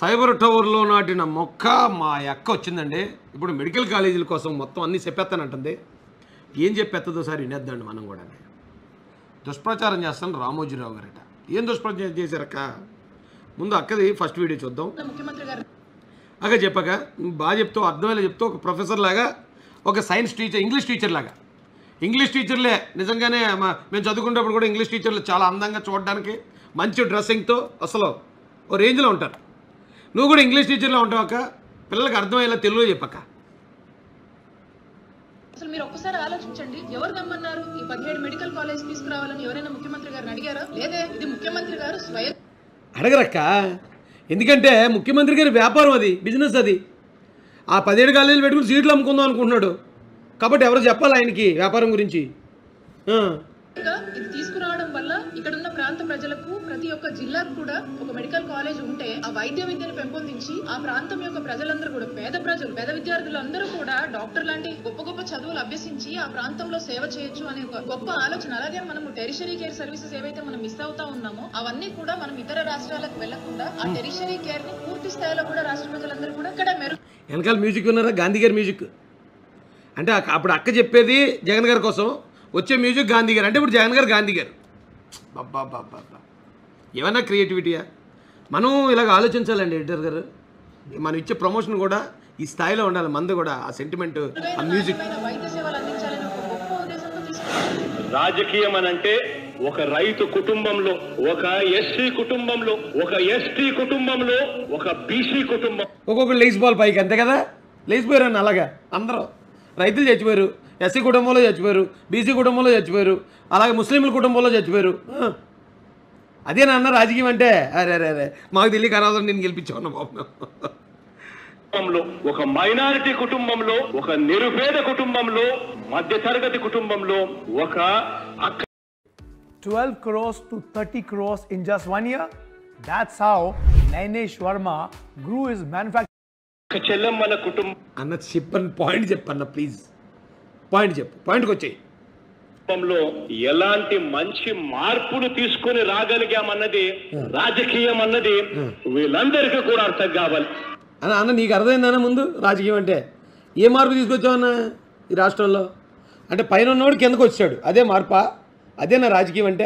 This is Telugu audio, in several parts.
సైబర్ టవర్లో నాటిన మొక్క మా అక్క వచ్చిందండి ఇప్పుడు మెడికల్ కాలేజీల కోసం మొత్తం అన్నీ చెప్పేస్తానంటుంది ఏం చెప్పేస్తుందో సార్ వినేద్దండి మనం కూడా దుష్ప్రచారం చేస్తాను రామోజీరావు గారట ఏం దుష్ప్రచారం చేశారక్క ముందు అక్కది ఫస్ట్ వీడియో చూద్దాం ముఖ్యమంత్రి గారు అక్క చెప్పక నువ్వు బాగా చెప్తావు అర్థమయ్యేలా చెప్తావు ఒక ప్రొఫెసర్ లాగా ఒక సైన్స్ టీచర్ ఇంగ్లీష్ టీచర్ లాగా ఇంగ్లీష్ టీచర్లే నిజంగానే మా- మేము చదువుకునేటప్పుడు కూడా ఇంగ్లీష్ టీచర్లు చాలా అందంగా చూడడానికి మంచి డ్రెస్సింగ్తో అసలు ఓ రేంజ్లో ఉంటారు నువ్వు కూడా ఇంగ్లీష్ టీచర్లో ఉంటావు అక్క పిల్లలకు అర్థమయ్యేలా తెలుగులో చెప్పక్క అసలు మీరు ఒక్కసారి ఆలోచించండి ఎవరు రమ్మన్నారు ఈ పదిహేడు మెడికల్ కాలేజ్ తీసుకురావాలని ఎవరైనా ముఖ్యమంత్రి గారిని అడిగారా లేదే ఇది ముఖ్యమంత్రి గారు స్వయం అడగరక్క ఎందుకంటే ముఖ్యమంత్రి గారి వ్యాపారం అది బిజినెస్ అది ఆ పదిహేడు కాలేజీలు పెట్టుకుని సీట్లు అమ్ముకుందాం అనుకుంటున్నాడు కాబట్టి ఎవరు చెప్పాలి ఆయనకి వ్యాపారం గురించి ఆ. ఇంకా ఇది తీసుకురావడం వల్ల ఇక్కడ ఉన్న ప్రాంత ప్రజలకు ప్రతి ఒక్క జిల్లాకు కూడా ఒక మెడికల్ కాలేజ్ ఉంటే ఆ వైద్య విద్యను పెంపొందించి ఆ ప్రాంతం యొక్క ప్రజలందరూ కూడా పేద ప్రజలు పేద విద్యార్థులందరూ కూడా డాక్టర్ లాంటి గొప్ప గొప్ప చదువులు అభ్యసించి ఆ ప్రాంతంలో సేవ చేయొచ్చు అనే ఒక గొప్ప ఆలోచన అలాగే మనము టెరిషరీ కేర్ సర్వీసెస్ ఏవైతే మనం మిస్ అవుతా ఉన్నామో అవన్నీ కూడా మనం ఇతర రాష్ట్రాలకు వెళ్లకుండా ఆ టెరిషరీ కేర్ ని పూర్తి స్థాయిలో కూడా రాష్ట్ర ప్రజలందరూ కూడా ఇక్కడ మెరుగు వెనకాల మ్యూజిక్ విన్నారా గాంధీ గారి మ్యూజిక్ అంటే అక్క- అప్పుడు అక్క చెప్పేది జగన్ గారి కోసం వచ్చే మ్యూజిక్ గాంధీ గారు అంటే ఇప్పుడు జగన్ గారు గాంధీ గారు బాబా బాబా ఏమన్నా క్రియేటివిటీయా మనం ఇలాగ ఆలోచించాలండి ఎడిటర్ గారు మనం ఇచ్చే ప్రమోషన్ కూడా ఈ స్థాయిలో ఉండాలి మంది కూడా ఆ సెంటిమెంట్ ఆ మ్యూజిక్ నాణ్యమైన వైద్య సేవలు అందించాలని ఒక గొప్ప ఉద్దేశంతో తీసుకున్నారు రాజకీయం అనంటే ఒక రైతు కుటుంబంలో ఒక ఎస్సీ కుటుంబంలో ఒక ఎస్టీ కుటుంబంలో ఒక బీసీ కుటుంబం ఒక్కొక్కరు లేచిపోవాలి పైకి అంతే కదా లేచిపోయారు అన్న అలాగా అందరూ రైతులు చచ్చిపోయారు ఎస్సీ కుటుంబంలో చచ్చిపోయారు బీసీ కుటుంబంలో చచ్చిపోయారు అలాగే ముస్లింల కుటుంబంలో చచ్చిపోయారు ఆ. అదే నాన్న రాజకీయం అంటే అరే అరే అరే మాకు తెలియక అనవసరం నేను గెలిపించాను బాబు కుటుంబంలో ఒక మైనారిటీ కుటుంబంలో ఒక నిరుపేద కుటుంబంలో మధ్యతరగతి కుటుంబంలో ఒక అక్క 12 crores to 30 crores in just one year. That's how Nainesh Sharma grew his manufacturing. చెల్లెమ్మల కుటుంబం అన్న చెప్పని పాయింట్ చెప్పన్న ప్లీజ్ పాయింట్ చెప్పు పాయింట్కి వచ్చాయి కుటుంబంలో ఎలాంటి మంచి మార్పులు తీసుకొని రాగలిగామన్నది రాజకీయం అన్నది వీళ్ళందరికీ కూడా అర్థం కావాలి అన్న అన్న నీకు అర్థమైందన్న ముందు రాజకీయం అంటే ఏ మార్పు తీసుకొచ్చావన్న ఈ రాష్ట్రంలో అంటే పైన ఉన్నోడు కిందకు వచ్చాడు అదే మార్పా అదే నా రాజకీయం అంటే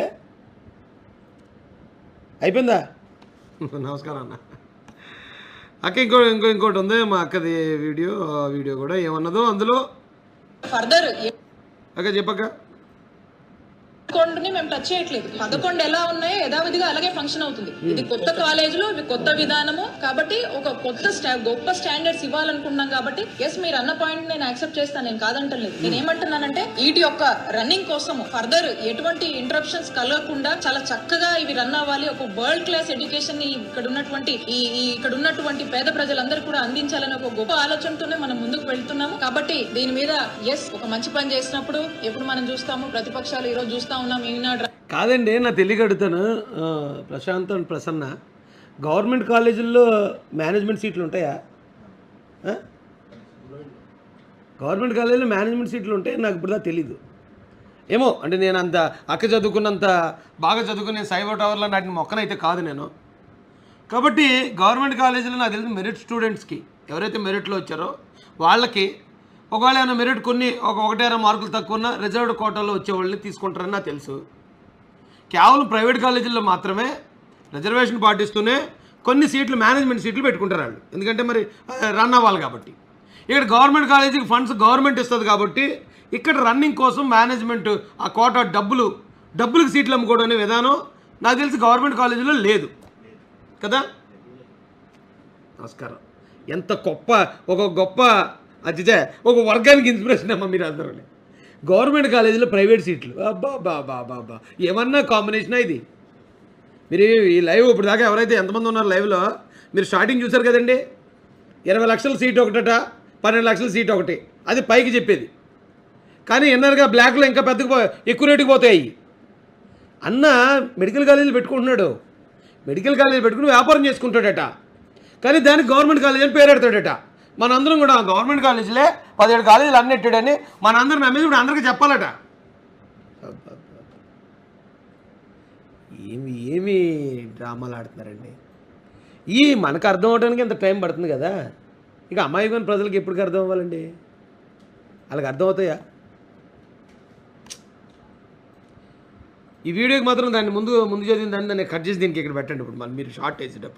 అయిపోయిందా నమస్కారం అన్న అక్క ఇంకో ఇంకో ఇంకోటి ఉంది మా అక్కది వీడియో ఆ వీడియో కూడా ఏమన్నదో అందులో ఫర్దర్ అక్క చెప్పక్క పదకొండుని మేము టచ్ చేయట్లేదు పదకొండు ఎలా ఉన్నాయో యథావిధిగా అలాగే ఫంక్షన్ అవుతుంది ఇది కొత్త కాలేజీలు ఇవి కొత్త విధానము కాబట్టి ఒక కొత్త స్టా గొప్ప స్టాండర్డ్స్ ఇవ్వాలనుకున్నాం కాబట్టి ఎస్ మీరు అన్న పాయింట్ నేను యాక్సెప్ట్ చేస్తాను నేను కాదంటలేదు నేను ఏమంటున్నానంటే వీటి యొక్క రన్నింగ్ కోసం ఫర్దర్ ఎటువంటి ఇంటరప్షన్స్ కలగకుండా చాలా చక్కగా ఇవి రన్ అవ్వాలి ఒక వరల్డ్ క్లాస్ ఎడ్యుకేషన్ ని ఇక్కడ ఉన్నటువంటి ఈ ఈ ఇక్కడ ఉన్నటువంటి పేద ప్రజలందరూ కూడా అందించాలని ఒక గొప్ప ఆలోచనతోనే మనం ముందుకు వెళ్తున్నాము కాబట్టి దీని మీద ఎస్ ఒక మంచి పని చేసినప్పుడు ఎప్పుడు మనం చూస్తాము ప్రతిపక్షాలు ఈ రోజు చూస్తా ఉన్నాం ఈనాడు కాదండి నా తెలియక అడుగుతాను ఆ, ప్రశాంత్ అండ్ ప్రసన్న గవర్నమెంట్ కాలేజీల్లో మేనేజ్మెంట్ సీట్లు ఉంటాయా ఆ? గవర్నమెంట్ కాలేజీలో మేనేజ్మెంట్ సీట్లు ఉంటాయి నాకు ఇప్పుడు తెలీదు ఏమో అంటే నేను అంత అక్క చదువుకున్నంత బాగా చదువుకునే సైబర్ టవర్లో నాటిన మొక్కనైతే కాదు నేను కాబట్టి గవర్నమెంట్ కాలేజీలో నాకు తెలిసి మెరిట్ స్టూడెంట్స్కి ఎవరైతే మెరిట్లో వచ్చారో వాళ్ళకి ఒకవేళ ఏమైనా మెరిట్ కొన్ని ఒక ఒకటేరా మార్కులు తక్కువ ఉన్న రిజర్వ్డ్ కోటాలో వచ్చే వాళ్ళని తీసుకుంటారని నాకు తెలుసు కేవలం ప్రైవేట్ కాలేజీల్లో మాత్రమే రిజర్వేషన్ పాటిస్తూనే కొన్ని సీట్లు మేనేజ్మెంట్ సీట్లు పెట్టుకుంటారు వాళ్ళు ఎందుకంటే మరి రన్ అవ్వాలి కాబట్టి ఇక్కడ గవర్నమెంట్ కాలేజీకి ఫండ్స్ గవర్నమెంట్ ఇస్తుంది కాబట్టి ఇక్కడ రన్నింగ్ కోసం మేనేజ్మెంట్ ఆ కోట డబ్బులు డబ్బులకు సీట్లు అమ్ముకోవడం అనే విధానం నాకు తెలిసి గవర్నమెంట్ కాలేజీలో లేదు కదా నమస్కారం ఎంత గొప్ప ఒక గొప్ప అతిథే ఒక వర్గానికి ఇన్స్పిరేషన్ అమ్మా మీరు అందరూ గవర్నమెంట్ కాలేజీలో ప్రైవేట్ సీట్లు అబ్బా బా బా బా బా ఏమన్నా కాంబినేషనా ఇది మీరు ఈ లైవ్ ఇప్పుడు దాకా ఎవరైతే ఎంతమంది ఉన్నారు లైవ్లో మీరు స్టార్టింగ్ చూసారు కదండి ఇరవై లక్షల సీట్ ఒకటట పన్నెండు లక్షల సీట్ ఒకటి అది పైకి చెప్పేది కానీ ఇన్నర్గా బ్లాక్లో ఇంకా పెద్దగా పో- ఎక్కువ రేటుకి పోతాయి అన్న మెడికల్ కాలేజీలు పెట్టుకుంటున్నాడు మెడికల్ కాలేజీ పెట్టుకుని వ్యాపారం చేసుకుంటాడట కానీ దానికి గవర్నమెంట్ కాలేజీ అని పేరు పెడతాడట మనందరం కూడా గవర్నమెంట్ కాలేజీలే పదిహేడు కాలేజీలు అన్నెట్టాడని మనందరం నమ్మేది ఇప్పుడు అందరికీ చెప్పాలట ఏమి ఏమి డ్రామాలు ఆడుతున్నారండి ఈ మనకు అర్థం అవడానికి ఇంత టైం పడుతుంది కదా ఇక అమాయకమైన ప్రజలకు ఎప్పటికి అర్థం అవ్వాలండి వాళ్ళకి అర్థం అవుతాయా ఈ వీడియోకి మాత్రం దాన్ని ముందు ముందు చదివిన దాన్ని దాన్ని కట్ చేసి దీనికి ఇక్కడ పెట్టండి ఇప్పుడు మళ్ళీ మీరు షార్ట్ వేసేటప్పుడు